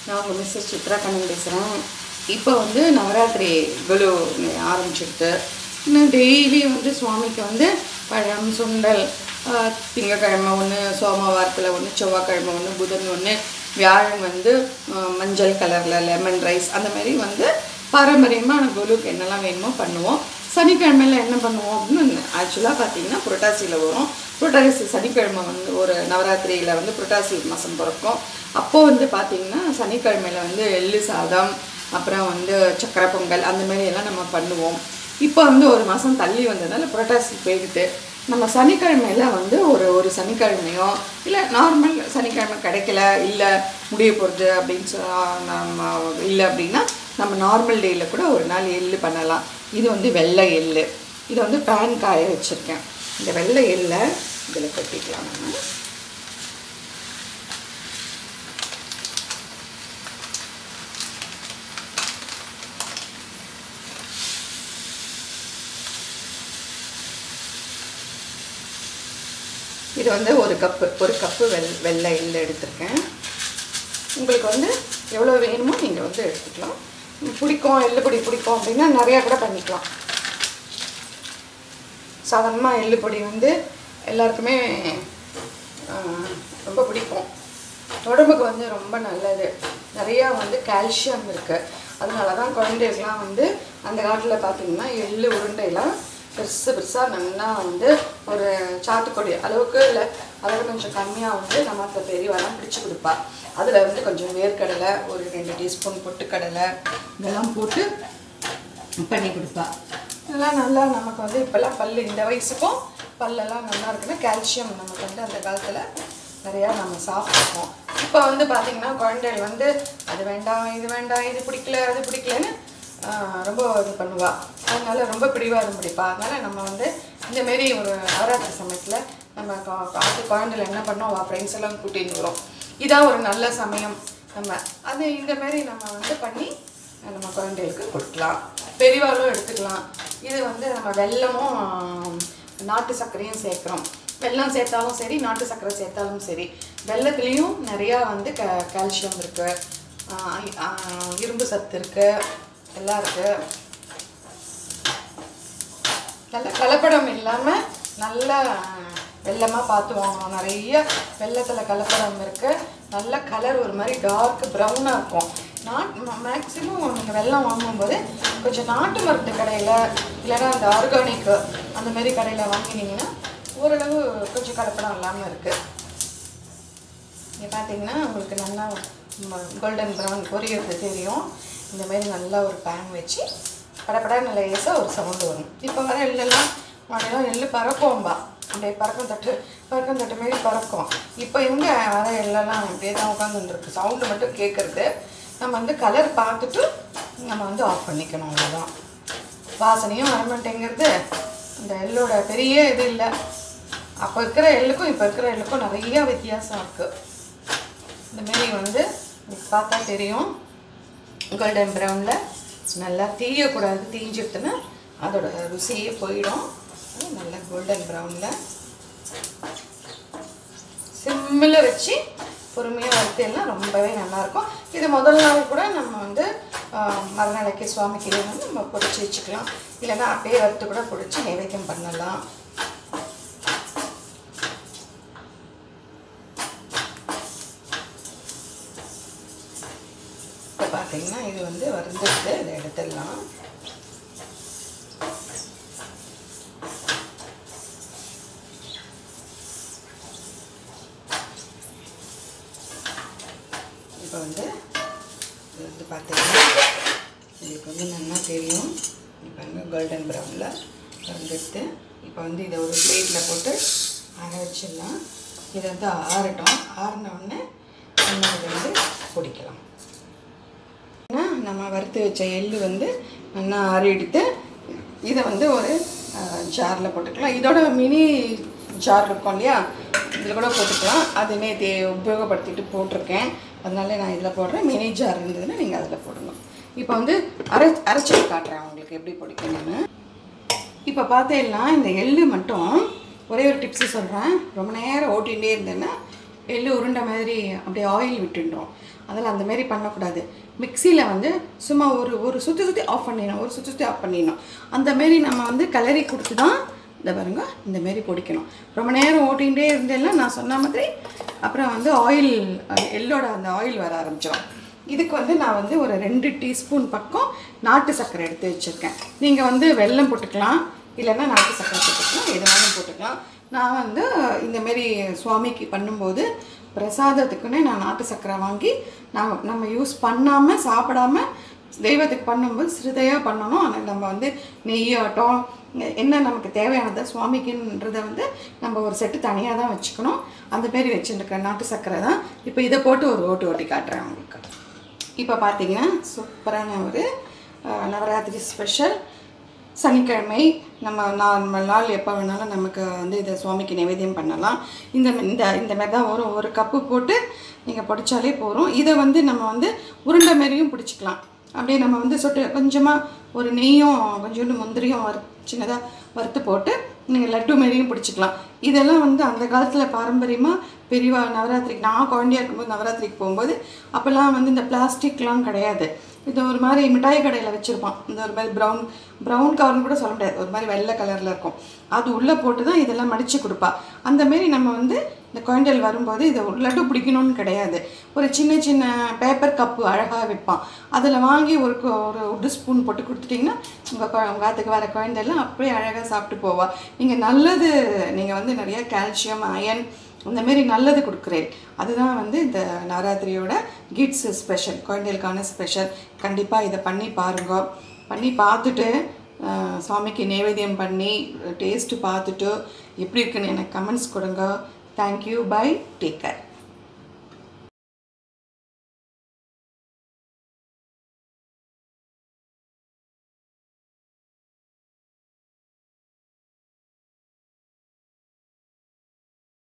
நான் உங்கள் மிஸ்ஸஸ் சித்ரா கண்ணன் பேசுகிறேன் இப்போ வந்து நவராத்திரி குழு ஆரம்பிச்சிடுது இன்னும் டெய்லி வந்து சுவாமிக்கு வந்து பழம் சுண்டல் ஆஹ், திங்கட்கிழமை ஒன்று சோமவாரத்தில் ஒன்று செவ்வாய்க்கிழமை ஒன்று புதன் ஒன்று வியாழன் வந்து ஆஹ், மஞ்சள் கலரில் லெமன் ரைஸ் அந்த மாதிரி வந்து பாரம்பரியமான குழுக்கு என்னெல்லாம் வேணுமோ பண்ணுவோம் சனிக்கிழமையில் என்ன பண்ணுவோம் அப்படின்னு ஆக்சுவலாக பார்த்தீங்கன்னா புரட்டாசியில் வரும் புரட்டாசி சனிக்கிழமை வந்து ஒரு நவராத்திரியில் வந்து புரட்டாசி மாதம் பிறக்கும் அப்போது வந்து பார்த்தீங்கன்னா சனிக்கிழமையில் வந்து எள்ளு சாதம் அப்புறம் வந்து சக்கரை பொங்கல் அந்த மாதிரி எல்லாம் நம்ம பண்ணுவோம் இப்போ வந்து ஒரு மாதம் தள்ளி வந்ததுனால புரட்டாசி போயிடுது நம்ம சனிக்கிழமையில வந்து ஒரு ஒரு சனிக்கிழமையோ இல்லை நார்மல் சனிக்கிழமை கிடைக்கல இல்லை முடிய போகிறது அப்படின்னு சொ நம்ம இல்லை அப்படின்னா நம்ம நார்மல் டேயில் கூட ஒரு நாள் எள்ளு பண்ணலாம் இது வந்து வெள்ளை எள்ளு இதை வந்து பேன் காய வச்சுருக்கேன் இந்த வெள்ளை எள்ளை இதில் கொட்டிக்கலாம் நம்ம இது வந்து ஒரு கப்பு ஒரு கப்பு வெள் வெள்ளை எள்ளு எடுத்திருக்கேன் உங்களுக்கு வந்து எவ்வளோ வேணுமோ நீங்கள் வந்து எடுத்துக்கலாம் உங்களுக்கு பிடிக்கும் எள்ளு பொடி பிடிக்கும் அப்படின்னா நிறையா கூட பண்ணிக்கலாம் சாதாரணமாக எள்ளு பொடி வந்து எல்லாருக்குமே ஆஹ், ரொம்ப பிடிக்கும் உடம்புக்கு வந்து ரொம்ப நல்லது நிறையா வந்து கால்சியம் இருக்குது அதனால தான் குழந்தைகள்லாம் வந்து அந்த காலத்தில் பார்த்தீங்கன்னா எள்ளு உருண்டையெல்லாம் பெருசு பெருசாக நல்லா வந்து ஒரு சாத்துக்கொடி அளவுக்கு இல்லை அதோட கொஞ்சம் கம்மியாக வந்து நம்ம அந்த பெரியவெல்லாம் பிடிச்சி கொடுப்பா அதில் வந்து கொஞ்சம் வேர்க்கடலை ஒரு ரெண்டு டீஸ்பூன் பொட்டுக்கடலை இதெல்லாம் போட்டு பண்ணி கொடுப்பா இதெல்லாம் நல்லா நமக்கு வந்து இப்போல்லாம் பல்லு இந்த வயசுக்கும் பல்லெல்லாம் நல்லா இருக்குன்னா கால்சியம் நமக்கு வந்து அந்த காலத்தில் நிறையா நம்ம சாப்பிட்ருக்கோம் இப்போ வந்து பார்த்திங்கன்னா குழந்தைகள் வந்து அது வேண்டாம் இது வேண்டாம் இது பிடிக்கல அது பிடிக்கலன்னு ஆஹ், ரொம்ப இது பண்ணுவா அதனால ரொம்ப பிடிவாதம் பிடிப்பா அதனால நம்ம வந்து இந்த மாரி ஒரு நவராத்திரி சமயத்தில் நம்ம கா- காட்டு குழந்தைகள் என்ன பண்ணோம் அவள் ஃப்ரெண்ட்ஸ் எல்லாம் கூட்டின்னு வரோம் இதான் ஒரு நல்ல சமயம் நம்ம அது இந்த மாரி நம்ம வந்து பண்ணி நம்ம குழந்தைகளுக்கு கொடுக்கலாம் பெரியவாளும் எடுத்துக்கலாம் இது வந்து நம்ம வெல்லமும் நாட்டு சர்க்கரையும் சேர்க்குறோம் வெல்லம் சேர்த்தாலும் சரி நாட்டு சர்க்கரை சேர்த்தாலும் சரி வெல்லத்துலேயும் நிறையா வந்து க கால்சியம் இருக்குது இரும்பு சத்து இருக்குது எல்லாம் இருக்குது நல்ல கலப்படம் இல்லாமல் நல்ல வெள்ளமாக பார்த்து வாங்கணும் நிறைய வெள்ளத்தில் கலப்படம் இருக்குது நல்ல கலர் ஒரு மாதிரி டார்க் ப்ரௌனாக இருக்கும் நாட் மேக்ஸிமம் நீங்கள் வெள்ளம் வாங்கும்போது கொஞ்சம் நாட்டு மருந்து கடையில் இல்லைன்னா அந்த ஆர்கானிக் அந்த மாதிரி கடையில் வாங்கினீங்கன்னா ஓரளவு கொஞ்சம் கலப்படம் இல்லாமல் இருக்குது இங்கே பார்த்தீங்கன்னா உங்களுக்கு நல்லா கோல்டன் ப்ரௌன் பொரியறது தெரியும் இந்த மாதிரி நல்லா ஒரு பேன் வச்சு படப்படன்னு லேசாக ஒரு சவுண்டு வரும் இப்போ வர எள்ளெல்லாம் மழையெல்லாம் எள்ளு பறக்கும்பா அப்படியே பறக்கும் தட்டு பறக்கும் தட்டு மாரி பறக்கும் இப்போ இவங்க வர எள்ளெல்லாம் அப்படியே தான் உட்காந்துருக்கு சவுண்டு மட்டும் கேட்குறது நம்ம வந்து கலர் பார்த்துட்டு நம்ம வந்து ஆஃப் பண்ணிக்கணும் அவ்வளோதான் வாசனையும் வர மாட்டேங்கிறது இந்த எள்ளோட பெரிய இது இல்லை அப்போ இருக்கிற எள்ளுக்கும் இப்போ இருக்கிற எள்ளுக்கும் நிறைய வித்தியாசம் இருக்குது இந்த மாரி வந்து உங்களுக்கு பார்த்தா தெரியும் கோல்டன் ப்ரௌனில் நல்லா தீயக்கூடாது தீஞ்சிட்டுன்னா அதோட ருசியே போயிடும் அது நல்லா கோல்டன் ப்ரௌனில் சிம்மில் வச்சு பொறுமையாக வறுத்தெல்லாம் ரொம்பவே நல்லாயிருக்கும் இது முதல் நாள் கூட நம்ம வந்து ஆஹ், மறுநாளைக்கு சுவாமிக்கு இது வந்து நம்ம பொடிச்சு வச்சுக்கலாம் இல்லைன்னா அப்படியே வறுத்து கூட பொடிச்சு நைவேத்தியம் பண்ணலாம் இப்போ பார்த்தீங்கன்னா இது வந்து வறுந்துட்டு இதை எடுத்துடலாம் இப்போ வந்து இது வந்து பார்த்தீங்கன்னா உங்களுக்கு வந்து நல்லா தெரியும் இப்போ வந்து கோல்டன் ப்ரௌனில் வந்துடுத்து இப்போ வந்து இதை ஒரு பிளேட்டில் போட்டு அரை வச்சிடலாம் இதை வந்து ஆறட்டும் ஆறின உடனே நம்ம இதை வந்து பொடிக்கலாம் ஏன்னா நம்ம வறுத்து வச்ச எள்ளு வந்து நல்லா ஆறி எடுத்து இதை வந்து ஒரு ஜாரில் போட்டுக்கலாம் இதோட மினி ஜார் இருக்கும் இல்லையா இதில் கூட போட்டுக்கலாம் அதுமே தே உபயோகப்படுத்திட்டு போட்டிருக்கேன் அதனால நான் இதில் போடுறேன் மினி ஜார் இருந்ததுன்னா நீங்கள் அதில் போடுங்க இப்போ வந்து அரை அரைச்சி காட்டுறேன் உங்களுக்கு எப்படி பிடிக்கணும்னு இப்போ பார்த்தேன்னா இந்த எள்ளு மட்டும் ஒரே ஒரு டிப்ஸு சொல்கிறேன் ரொம்ப நேரம் ஓட்டிகிட்டே இருந்தேன்னா எள்ளு உருண்டை மாதிரி அப்படியே ஆயில் விட்டுடுறோம் அதில் அந்த மாதிரி பண்ணக்கூடாது மிக்சியில் வந்து சும்மா ஒரு ஒரு சுற்றி சுற்றி ஆஃப் பண்ணிடணும் ஒரு சுற்றி சுற்றி ஆஃப் பண்ணிடணும் அந்த மாரி நம்ம வந்து கலரி கொடுத்து தான் இந்த பாருங்க இந்த மாரி பொடிக்கணும் ரொம்ப நேரம் ஓட்டிகிட்டே இருந்தேன்னா நான் சொன்ன மாதிரி அப்புறம் வந்து ஆயில் எள்ளோட அந்த ஆயில் வர ஆரம்பிச்சிடும் இதுக்கு வந்து நான் வந்து ஒரு ரெண்டு டீஸ்பூன் பக்கம் நாட்டு சர்க்கரை எடுத்து வச்சுருக்கேன் நீங்கள் வந்து வெல்லம் போட்டுக்கலாம் இல்லைன்னா நாட்டு சர்க்கரை போட்டுக்கலாம் எது வேணாலும் போட்டுக்கலாம் நான் வந்து இந்தமாரி சுவாமிக்கு பண்ணும்போது பிரசாதத்துக்குன்னே நான் நாட்டு சர்க்கரை வாங்கி நான் நம்ம யூஸ் பண்ணாமல் சாப்பிடாம தெய்வத்துக்கு பண்ணும்போது சிறுதையாக பண்ணணும் ஆனால் நம்ம வந்து நெய்யாட்டம் என்ன நமக்கு தேவையானதை சுவாமிக்குன்றதை வந்து நம்ம ஒரு செட்டு தனியாக தான் வச்சுக்கணும் அந்த மாரி வச்சுருக்க நாட்டு சர்க்கரை தான் இப்போ இதை போட்டு ஒரு ஓட்டு ஓட்டி காட்டுறேன் உங்களுக்கு இப்போ பார்த்தீங்கன்னா சூப்பரான ஒரு அஹ், நவராத்திரி ஸ்பெஷல் சனிக்கிழமை நம்ம நார்மல் நாள் எப்போ வேணாலும் நமக்கு வந்து இதை சுவாமிக்கு நைவேத்தியம் பண்ணலாம் இந்த இந்த இந்த மாதிரி தான் வரும் ஒரு கப்பு போட்டு நீங்கள் பொடிச்சாலே போதும் இதை வந்து நம்ம வந்து உருண்டை மாரியும் பிடிச்சிக்கலாம் அப்படியே நம்ம வந்து சொட்டு கொஞ்சமாக ஒரு நெய்யும் கொஞ்சோண்டு முந்திரியும் வறு சின்னதாக வறுத்து போட்டு நீங்கள் லட்டு மாரியும் பிடிச்சிக்கலாம் இதெல்லாம் வந்து அந்த காலத்தில் பாரம்பரியமாக பெரியவா நவராத்திரிக்கு நான் குழந்தையா இருக்கும்போது நவராத்திரிக்கு போகும்போது அப்போல்லாம் வந்து இந்த பிளாஸ்டிக்லாம் கிடையாது இது ஒரு மாதிரி மிட்டாய் கடையில் வச்சுருப்பான் இந்த ஒரு மாதிரி ப்ரௌன் ப்ரௌன் கவர்னு கூட சொல்ல முடியாது ஒரு மாதிரி வெள்ளை கலரில் இருக்கும் அது உள்ளே போட்டு தான் இதெல்லாம் மடித்து கொடுப்பா அந்த மாரி நம்ம வந்து இந்த குழந்தைகள் வரும்போது இதை ஒரு லட்டு பிடிக்கணும்னு கிடையாது ஒரு சின்ன சின்ன பேப்பர் கப்பு அழகாக விற்பான் அதில் வாங்கி ஒரு கு- ஒரு உட்டு ஸ்பூன் போட்டு கொடுத்துட்டிங்கன்னா உங்கள் குழ உங்கள் ஆத்துக்கு வர குழந்தைலாம் அப்படியே அழகாக சாப்பிட்டு போவா நீங்கள் நல்லது நீங்கள் வந்து நிறைய கால்சியம் அயன் இந்த மாரி நல்லது கொடுக்குறேன் அதுதான் வந்து இந்த நவராத்திரியோட கிட்ஸ் ஸ்பெஷல் குழந்தைகளுக்கான ஸ்பெஷல் கண்டிப்பாக இதை பண்ணி பாருங்க பண்ணி பார்த்துட்டு அஹ், சுவாமிக்கு நைவேத்தியம் பண்ணி டேஸ்ட்டு பார்த்துட்டு எப்படி இருக்குன்னு எனக்கு கமெண்ட்ஸ் கொடுங்க தேங்க்யூ பை டேக் கேர்